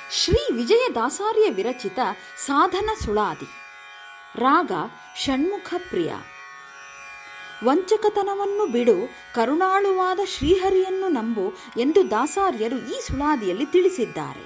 ಶ್ರೀ ವಿಜಯದಾಸಾರ್ಯ ವಿರಚಿತ ಸಾಧನ ಸುಳಾದಿ ರಾಗ ಷಣ್ಮುಖ ಪ್ರಿಯ ವಂಚಕತನವನ್ನು ಬಿಡು ಕರುಣಾಳುವಾದ ಶ್ರೀಹರಿಯನ್ನು ನಂಬು ಎಂದು ದಾಸಾರ್ಯರು ಈ ಸುಳಾದಿಯಲ್ಲಿ ತಿಳಿಸಿದ್ದಾರೆ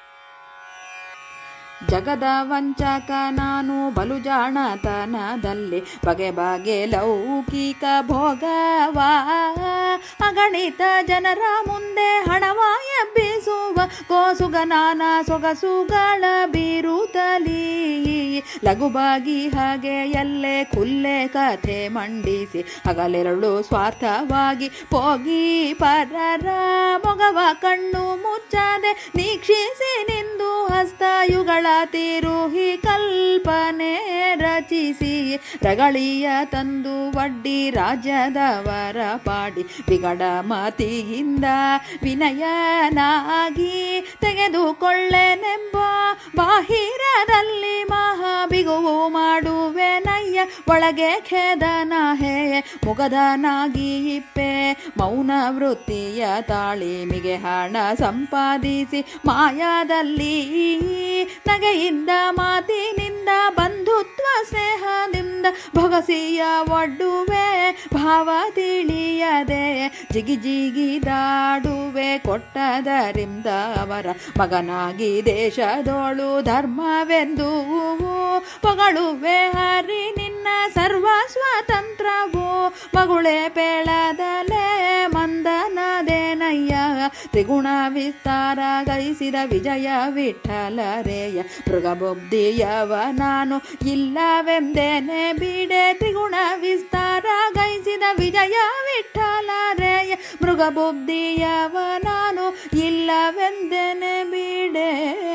ಜಗದ ವಂಚಕ ನಾನು ಬಲು ಜಾಣತನದಲ್ಲಿ ಬಗೆ ಬಗೆ ಲೌಕಿಕ ಭೋಗವ ಅಗಣಿತ ಜನರ ಮುಂದೆ ಹಣವ ಎಬ್ಬಿಸುವ ಕೋಸುಗನಾನ ಸೊಗಸುಗಳ ಬೀರುತ್ತಲೀ ಲಘುಬಾಗಿ ಹಾಗೆ ಎಲ್ಲೆ ಕುಲ್ಲೆ ಕಥೆ ಮಂಡಿಸಿ ಹಗಲೆರಳು ಸ್ವಾರ್ಥವಾಗಿ ಹೋಗಿ ಪರರ ಮೊಗವ ಕಣ್ಣು ಮುಚ್ಚದೆ ನೀಕ್ಷಿಸಿ ನಿಂದು ಹಸ್ತಯುಗಳ ತಿರುಹಿ ಕಲ್ಪನೆ ರಚಿಸಿ ರಗಳಿಯ ತಂದು ವಡ್ಡಿ ರಾಜ್ಯದವರ ಪಾಡಿ ಬಿಗಡ ಮತಿಯಿಂದ ವಿನಯನಾಗಿ ತೆಗೆದುಕೊಳ್ಳೆನೆಂಬ ಬಾಹಿರದಲ್ಲಿ ಮಹಾ ಬಿಗುವು ಮಾಡುವೆ ನಯ್ಯ ಒಳಗೆ ಖೇದನ ಹೇ ಮುಗದನಾಗಿ ಇಪ್ಪೆ ಮೌನ ವೃತ್ತಿಯ ತಾಳಿಮಿಗೆ ಹಣ ಸಂಪಾದಿಸಿ ಮಾಯಾದಲ್ಲಿ ನಗೆಯಿಂದ ಮಾತಿನಿಂದ ಬಂಧುತ್ವ ಸ್ನೇಹದಿಂದ ಭಗಸಿಯ ಒಡ್ಡುವೆ ಭಾವ ತಿಳಿಯದೆ ಜಿಗಿ ಜಿಗಿದಾಡುವೆ ಕೊಟ್ಟದರಿಂದ ಅವರ ಮಗನಾಗಿ ದೇಶದೋಳು ಧರ್ಮವೆಂದು ಪೊಗಳುವೆ ಹರಿ ನಿನ್ನ ಸರ್ವ ಸ್ವಾತಂತ್ರ್ಯವು ಮಗುಳೆ ಪೇಳದಲೆ ಮಂದನದೇನಯ್ಯ ತ್ರಿಗುಣ ವಿಸ್ತಾರ ಗೈಸಿದ ವಿಜಯ ವಿಠಲರೇಯ ಮೃಗಬುದ್ಧಿಯವ ನಾನು ಇಲ್ಲವೆಂದೇನೆ ಬಿಡೆ ತ್ರಿಗುಣ ವಿಸ್ತಾರ ಗೈಸಿದ ವಿಜಯ ವಿಠಲರೇಯ ಮೃಗಬುದ್ಧಿಯವ ನಾನು ಇಲ್ಲವೆಂದೇನೆ ಬಿಡೆ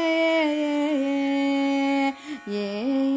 ಏ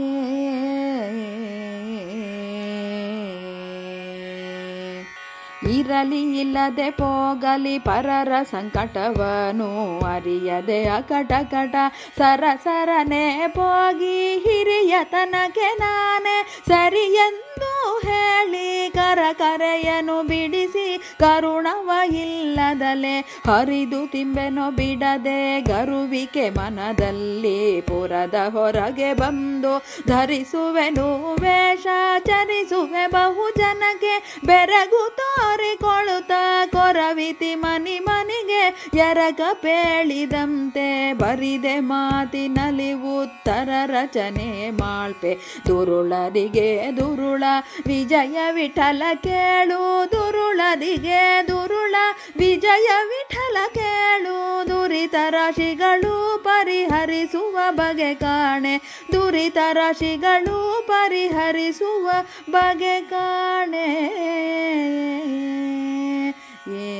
ಇರಲಿ ಇಲ್ಲದೆ ಪೋಗಲಿ ಪರರ ಸಂಕಟವನು ಅರಿಯದೆ ಅಕಟಕಟ ಸರ ಸರನೆ ಪೋಗಿ ಹಿರಿಯ ತನಗೆ ನಾನೇ ಸರಿಯೆಂದು ಹೇಳಿ ಕರ ಕರೆಯನು ಬಿಡಿಸಿ ಕರುಣವ ಇಲ್ಲದಲೆ ಹರಿದು ತಿಂಬೆನೋ ಬಿಡದೆ ಗರುವಿಕೆ ಮನದಲ್ಲಿ ಪುರದ ಹೊರಗೆ ಬಂದು ಧರಿಸುವೆನು ವೇಷ ಚರಿಸುವೆ ಬಹು ಜನಕ್ಕೆ ಬೆರಗು ತೋರಿಕೊಳ್ಳುತ್ತ ಕೊರವಿತಿ ಮನಿ ಮನಿಗೆ ಎರಗ ಪೇಳಿದಂತೆ ಬರಿದೆ ಮಾತಿನಲ್ಲಿ ಉತ್ತರ ರಚನೆ ಮಾಳ್ಪೆ ದುರುಳರಿಗೆ ದುರುಳ ವಿಜಯ ವಿಠಲ ಕೇಳು ದುರುಳದಿಗೆ ದುರುಳ ವಿಜಯ ವಿಠಲ ಕೇಳು ದುರಿತ ರಾಶಿಗಳು ಪರಿಹರಿಸುವ ಬಗೆ ಕಾಣೆ ದುರಿತ ರಾಶಿಗಳು ಪರಿಹರಿಸುವ ಬಗೆ ಕಾಣೆ ಏ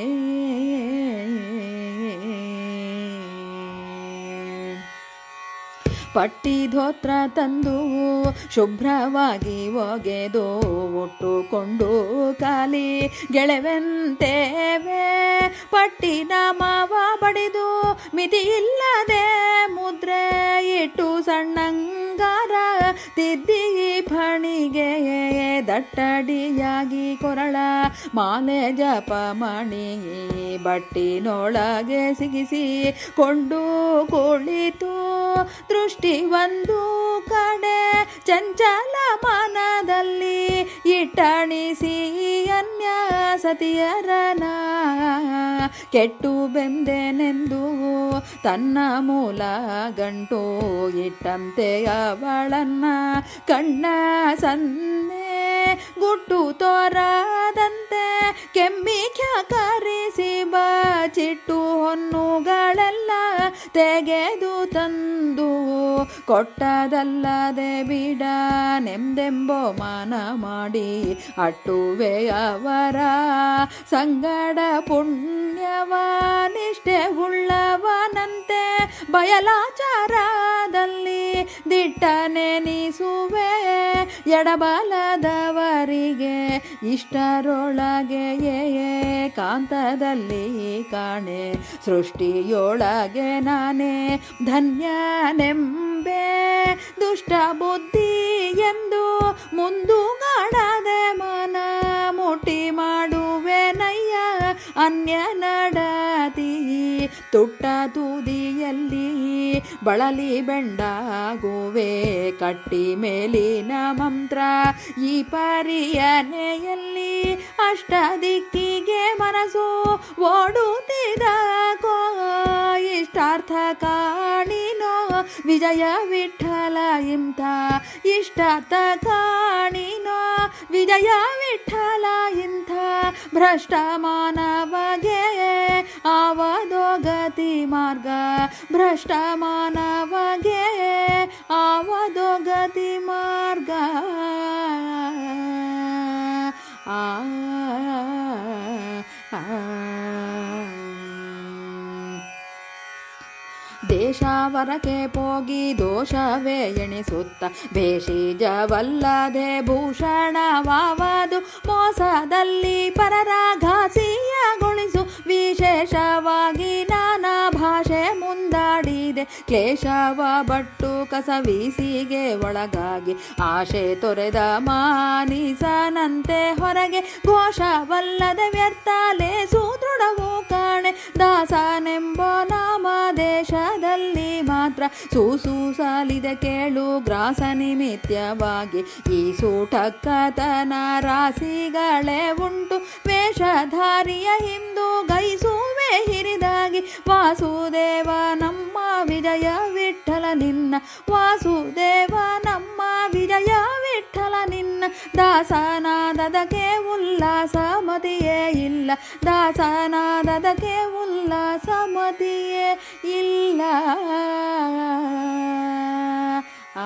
ಪಟ್ಟಿ ಧೋತ್ರ ತಂದು ಶುಭ್ರವಾಗಿ ಒಗೆದು ಉಟ್ಟುಕೊಂಡು ಕಾಲಿ ಗೆಳೆವೆಂತೇವೆ ಪಟ್ಟಿನ ಮಾವ ಬಡಿದು ಮಿತಿ ಇಲ್ಲದೆ ಮುದ್ರೆ ಇಟ್ಟು ಸಣ್ಣಂಗಾರ ತಿದ್ದಿ ಫಣಿಗೆ ದಟ್ಟಡಿಯಾಗಿ ಕೊರಳ ಮಾಲೆ ಜಪ ಮಣಿ ಬಟ್ಟಿನೊಳಗೆ ಸಿಗಿಸಿ ಕೊಂಡು ಕುಳಿತು ದೃಷ್ಟಿ ಒಂದು ಕಡೆ ಚಂಚಲ ಮನದಲ್ಲಿ ಇಟ್ಟಣಿಸಿ ಅನ್ಯ ಸತಿಯರನ ಕೆಟ್ಟು ಬೆಂದೆನೆಂದು ತನ್ನ ಮೂಲ ಗಂಟು ಇಟ್ಟಂತೆ ಅವಳನ್ನ ಕಣ್ಣ ಸನ್ನೆ ಗುಟ್ಟು ತೋರದಂತೆ ಕೆಮ್ಮಿಖ್ಯ ಕರೆಸಿ ಬಚಿಟ್ಟು ಹೊನ್ನುಗಳೆಲ್ಲ ತೆಗೆದು ತಂದು ಕೊಟ್ಟದಲ್ಲದೆ ಬಿಡ ನೆಮ್ದೆಂಬೋ ಮನ ಮಾಡಿ ಅಟ್ಟುವೆ ಅವರ ಸಂಗಡ ಪುಣ್ಯವ ನಿಷ್ಠೆ ಉಳ್ಳವನಂತೆ ಬಯಲಾಚಾರದಲ್ಲಿ ದಿಟ್ಟನೆನಿಸುವೆ ಎಡಬಲದವರಿಗೆ ಇಷ್ಟರೊಳಗೆ ಕಾಂತದಲ್ಲಿ ಕಾಣೆ ಸೃಷ್ಟಿಯೊಳಗೆ ನಾನೇ ಧನ್ಯನೆಂಬೆ ದುಷ್ಟ ಬುದ್ಧಿ ಎಂದು ಮುಂದುಗಾಡದೆ ಮನ ಮುಟಿ ಮಾಡುವೆ ನಯ್ಯ ಅನ್ಯ ನಡತಿ ತುಟ್ಟ ತುದಿಯಲ್ಲಿ ಬಳಲಿ ಬೆಂಡಾಗುವೆ ಕಟ್ಟಿ ಮೇಲಿನ ಮಂತ್ರ ಈ ಪರಿಯನೆಯಲ್ಲಿ ಅಷ್ಟ ದಿಕ್ಕಿಗೆ ಮನಸ್ಸು ಓಡುತ್ತಿದ ಕೋ ಇಷ್ಟಾರ್ಥ ಕಾಣಿನೋ ವಿಜಯ ವಿಠಲ ಇಂಥ ಇಷ್ಟಾರ್ಥ ಕಾಣಿನೋ ವಿಜಯ ವಿಠಲ ಇಂಥ ಭ್ರಷ್ಟ ಮಾನವಗೆ ಆವದೋಗತಿ ಮಾರ್ಗ ಭ್ರಷ್ಟ ಮಾನವಗೆ ಆವದೋಗತಿ ಮಾರ್ಗ ಆ ಆ ದೇಶಾವರಕ್ಕೆ ಹೋಗಿ ದೋಷವೇ ಎಣಿಸುತ್ತ ಬೇಷಿಜವಲ್ಲದೆ ಭೂಷಣವಾವದು ಮೋಸದಲ್ಲಿ ಪರರ ಘಾಸಿಯಗೊಳಿಸು ವಿಶೇಷವಾಗಿ ನಾನಾ ಭಾಷೆ ಮುಂದಾಡಿದೆ ಕ್ಲೇಶವ ಬಟ್ಟು ಕಸವೀಸಿಗೆ ಒಳಗಾಗಿ ಆಶೆ ತೊರೆದ ಮಾನಿಸನಂತೆ ಹೊರಗೆ ಘೋಷವಲ್ಲದೆ ವ್ಯರ್ಥಲೆ ಸುದೃಢವೂ ಕಾಣೆ ದಾಸನೆಂಬ ನಾಮ ದೇಶದಲ್ಲಿ ಮಾತ್ರ ಸೂಸೂಸಲಿದೆ ಕೇಳು ಗ್ರಾಸ ನಿಮಿತ್ಯವಾಗಿ ಈ ಸೂಟಕ್ಕತನ ರಾಸಿಗಳೇ ಉಂಟು ವೇಷಧಾರಿಯ ಹಿಂದೂ ಗೈಸುವೆ ಹಿರಿದಾಗಿ ವಾಸುದೇವ ನಮ್ಮ ವಿಜಯ ವಿಠಲ ನಿನ್ನ ವಾಸುದೇವ ನಮ್ಮ ವಿಜಯ ವಿಠಲ ನಿನ್ನ ದಾಸನಾದದಕ್ಕೆ ಉಲ್ಲಾಸ ಮತಿಯೇ ಇಲ್ಲ ದಾಸನಾದದಕ್ಕೆ ಉಲ್ಲಾಸ ಮತಿಯೇ ಇಲ್ಲ ಆ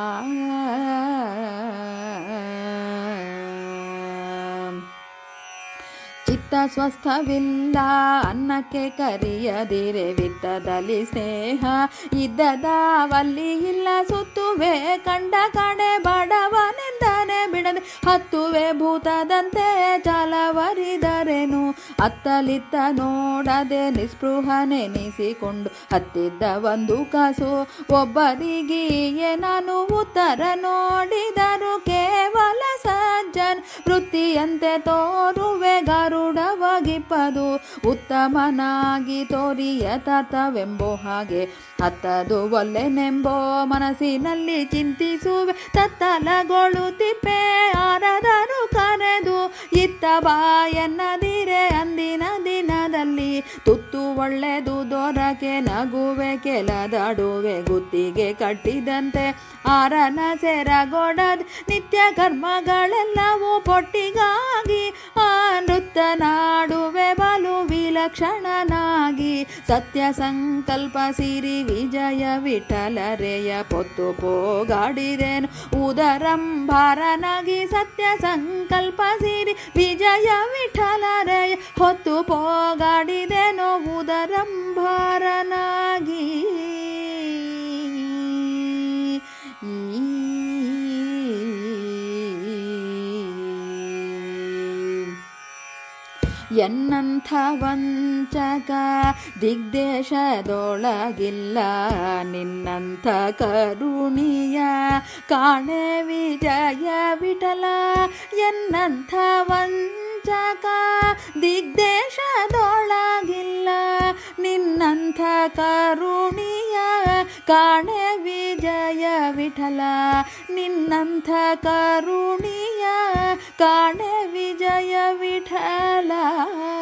ಚಿತ್ತ ಸ್ವಸ್ಥವಿಲ್ಲ ಅನ್ನಕ್ಕೆ ಕರಿಯದಿರೆ ವಿತ್ತದಲ್ಲಿ ಸ್ನೇಹ ಇದ್ದದಾವಲ್ಲಿ ಇಲ್ಲ ಸುತ್ತುವೆ ಕಂಡ ಕಡೆ ಬಡವನೆಂದರೆ ಬಿಡದೆ ಹತ್ತುವೆ ಭೂತದಂತೆ ಚಾಲವರಿದರೆನು ಅತ್ತಲಿತ್ತ ನೋಡದೆ ನಿಸ್ಪೃಹನೆನಿಸಿಕೊಂಡು ಹತ್ತಿದ್ದ ಒಂದು ಕಾಸು ಒಬ್ಬರಿಗೀಯೇ ನಾನು ಉತ್ತರ ನೋಡಿದರು ಕೇವಲ ಸಜ್ಜನ್ ವೃತ್ತಿಯಂತೆ ತೋರುವೆ ಗರುಡವಾಗಿಪ್ಪದು ಉತ್ತಮನಾಗಿ ತೋರಿಯ ತತವೆಂಬೋ ಹಾಗೆ ಹತ್ತದು ಒಲ್ಲೆನೆಂಬೋ ಮನಸ್ಸಿನಲ್ಲಿ ಚಿಂತಿಸುವೆ ತತ್ತಲಗೊಳ್ಳುತ್ತಿಪ್ಪೆ ಆರದರು ಕರೆದು ಇತ್ತ ಬಾ ಎನ್ನದಿರೆ ಅಂದಿನ ದಿನದಲ್ಲಿ ತುತ್ತು ಒಳ್ಳೆದು ದೊರಕೆ ನಗುವೆ ಕೆಲದಾಡುವೆ ಗುತ್ತಿಗೆ ಕಟ್ಟಿದಂತೆ ಆರನ ಸೆರಗೊಡದ್ ನಿತ್ಯ ಕರ್ಮಗಳೆಲ್ಲವೂ ಪೊಟ್ಟಿಗಾಗಿ ಆ ನೃತ್ಯನಾಡುವೆ ಬಲು ವಿಲಕ್ಷಣನಾಗಿ ಸತ್ಯ ಸಂಕಲ್ಪ ಸಿರಿ ವಿಜಯ ವಿಠಲರೆಯ ಪೊತ್ತು ಪೋಗಾಡಿರೇನು ಉದರಂಭಾರನಾಗಿ ಸತ್ಯ ಸಂಕಲ್ಪ ಸಿರಿ ವಿಜಯ ವಿಠಲರೆಯ ಹೊತ್ತು ಪೋಗಾಡಿದೇನೋ ಉದರಂಭಾರನಾಗಿ ಎನ್ನಂಥ ವಂಚಕ ದಿಗ್ದೇಶದೊಳಗಿಲ್ಲ ನಿನ್ನಂಥ ಕರುಣಿಯ ಕಾಣೆ ವಿಜಯ ವಿಠಲ ಎನ್ನಂಥ ವಂಚಕ ದಿಗ್ದೇಶದೊಳಗಿಲ್ಲ ನಿನ್ನಂಥ ಕರುಣಿಯ ಕಾಣೆ ವಿಜಯ ವಿಠಲ ನಿನ್ನಂಥ ಕರುಣಿಯ ಕಾಣೆ ವಿಜಯ ವಿಠಲ